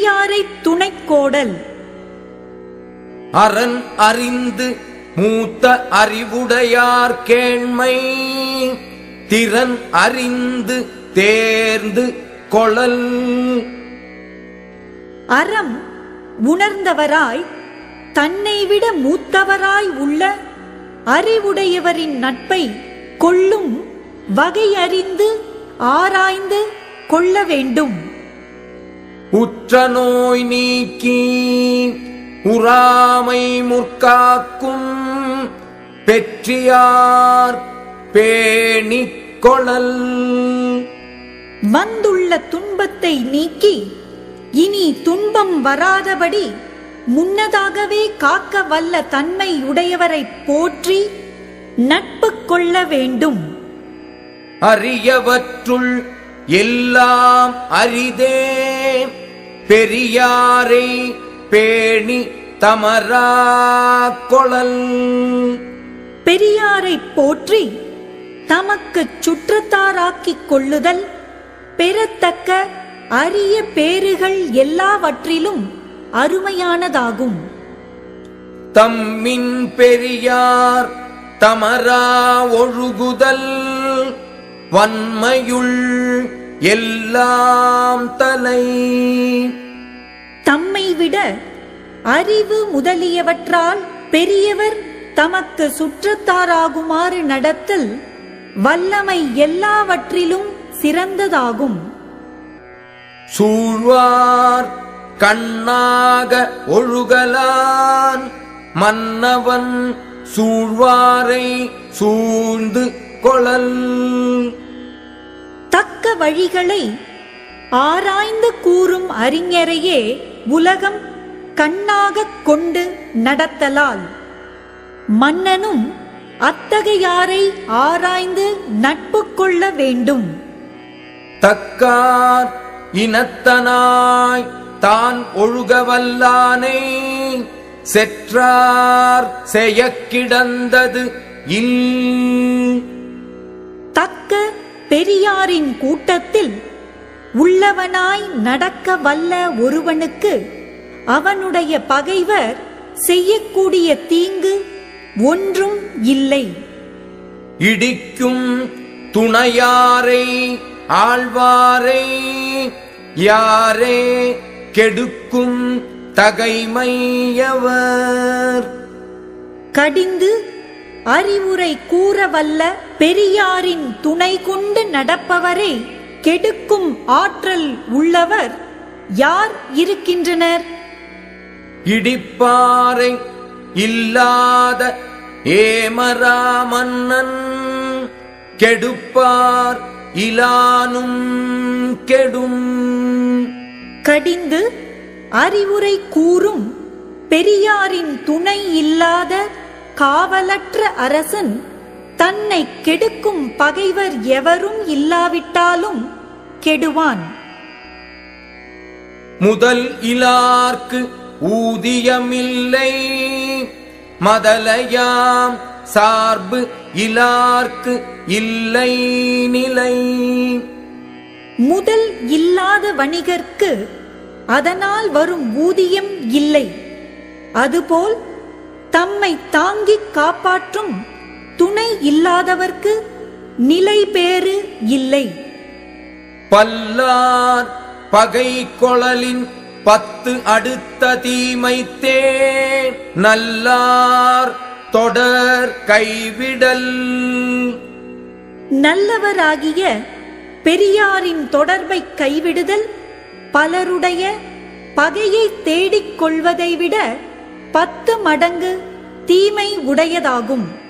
பெரியாரை துணைக்கோடல் அரண் அறிந்து மூத்த அறிவுடையார் கேண்மை திறன் அறிந்து தேர்ந்து கொளல் அறம் உணர்ந்தவராய் தன்னை விட மூத்தவராய் உள்ள அறிவுடையவரின் நட்பை கொள்ளும் வகை அறிந்து ஆராய்ந்து கொள்ள வேண்டும் உற்ற நோய் நீக்கி உறாமை முற்காக்கும் பெற்றியார் பேணிக் கொளல் வந்துள்ள துன்பத்தை நீக்கி இனி துன்பம் வராதபடி முன்னதாகவே காக்க வல்ல தன்மை உடையவரைப் போற்றி நட்பு கொள்ள வேண்டும் அரியவற்றுள் எல்லாம் அரிதே பெரியாரை பேணி தமரா கொளல் பெரியாரைப் போற்றி தமக்குச் சுற்றத்தாராக்கிக் கொள்ளுதல் பெறத்தக்க அரிய பேறுகள் எல்லாவற்றிலும் அருமையானதாகும் தம்மின் பெரியார் தமரா ஒழுகுதல் வன்மையுள் எல்லாம் தலை தம்மை விட அறிவு முதலியவற்றால் பெரியவர் தமக்கு சுற்றத்தாராகுமாறு நடத்தல் வல்லமை எல்லாவற்றிலும் சிறந்ததாகும் சூழ்வார் கண்ணாக ஒழுகலான் மன்னவன் சூழ்வாரை சூழ்ந்து கொளல் தக்க வழிகளை ஆராய்ந்து கூறும் அறிஞரையே உலகம் கண்ணாகக் கொண்டு நடத்தலால் மன்னனும் அத்தகையாரை ஆராய்ந்து நட்பு கொள்ள வேண்டும் தக்கார் இனத்தனாய் தான் ஒழுகவல்லானே செற்றார் செய்யக் கிடந்தது இல் தக்க பெரியாரின் கூட்டத்தில் உள்ளவனாய் நடக்க வல்ல ஒருவனுக்கு அவனுடைய பகைவர் செய்யக்கூடிய தீங்கு ஒன்றும் இல்லை இடிக்கும் துணையாரை ஆழ்வாரை யாரே கெடுக்கும் தகைமையவர் கடிந்து அறிவுரை கூறவல்ல பெரியாரின் துணை கொண்டு நடப்பவரை கெடுக்கும் ஆற்றல் உள்ளவர் யார் இருக்கின்றனர் இடிப்பாரை இல்லாத ஏமரா மன்னன் கெடுப்பார் இலானும் கெடும் கடிந்து அறிவுரை கூறும் பெரியாரின் துணை இல்லாத காவலற்ற அரசன் தன்னை கெடுக்கும் பகைவர் எவரும் இல்லாவிட்டாலும் கெடுவான் முதல் இலார்க்கு ஊதியமில்லை மதலையாம் சார்பு இலார்க்கு இல்லை நிலை முதல் இல்லாத வணிகர்க்கு அதனால் வரும் ஊதியம் இல்லை அதுபோல் தம்மை தாங்கிக் காப்பாற்றும் துணை இல்லாதவர்க்கு நிலை பேறு இல்லை பல்லார் பகை கொளலின் பத்து அடுத்த தீமைத்தே நல்லார் தொடர் கைவிடல் நல்லவராகிய பெரியாரின் தொடர்பை கைவிடுதல் பலருடைய பகையை தேடிக் கொள்வதை விட பத்து மடங்கு தீமை உடையதாகும்